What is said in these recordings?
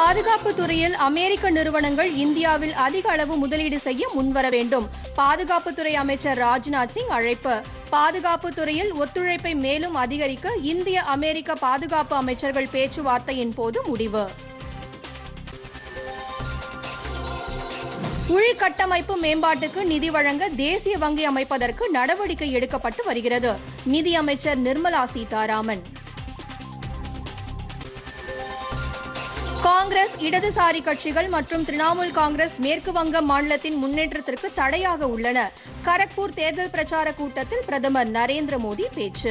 பாதுகாப்பு துறையில் அமெரிக்க நிறுவனங்கள் இந்தியாவில் அதிக அளவு முதலீடு செய்ய முன்வர வேண்டும் பாதுகாப்புத்துறை அமைச்சர் ராஜ்நாத் சிங் அழைப்பு பாதுகாப்பு துறையில் ஒத்துழைப்பை மேலும் அதிகரிக்க இந்திய அமெரிக்க பாதுகாப்பு அமைச்சர்கள் பேச்சுவார்த்தையின் போது முடிவு உள்கட்டமைப்பு மேம்பாட்டுக்கு நிதி வழங்க தேசிய வங்கி அமைப்பதற்கு நடவடிக்கை எடுக்கப்பட்டு வருகிறது நிதியமைச்சர் நிர்மலா சீதாராமன் காங்கிரஸ் இடதுசாரி கட்சிகள் மற்றும் திரிணாமுல் காங்கிரஸ் மேற்கு வங்க மாநிலத்தின் முன்னேற்றத்திற்கு தடையாக உள்ளன கரக்பூர் தேர்தல் பிரச்சார கூட்டத்தில் பிரதமர் நரேந்திர மோடி பேச்சு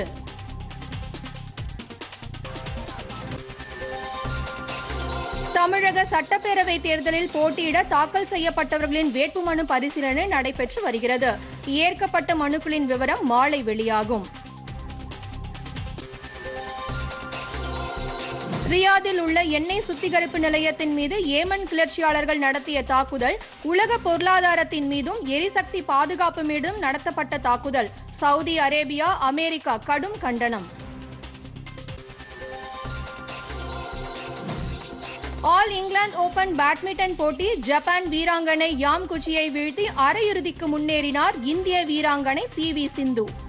தமிழக சட்டப்பேரவை தேர்தலில் போட்டியிட தாக்கல் செய்யப்பட்டவர்களின் வேட்புமனு பரிசீலனை நடைபெற்று வருகிறது ஏற்கப்பட்ட மனுக்களின் விவரம் மாலை வெளியாகும் ரியாதில் உள்ள எண்ணெய் சுத்திகரிப்பு நிலையத்தின் மீது ஏமன் கிளர்ச்சியாளர்கள் நடத்திய தாக்குதல் உலக பொருளாதாரத்தின் மீதும் எரிசக்தி பாதுகாப்பு மீதும் நடத்தப்பட்ட தாக்குதல் சவுதி அரேபியா அமெரிக்கா கடும் கண்டனம் ஆல் இங்கிலாந்து ஓபன் பேட்மிண்டன் போட்டி ஜப்பான் வீராங்கனை யாம் குச்சியை வீழ்த்தி அரையிறுதிக்கு முன்னேறினார் இந்திய வீராங்கனை பி வி சிந்து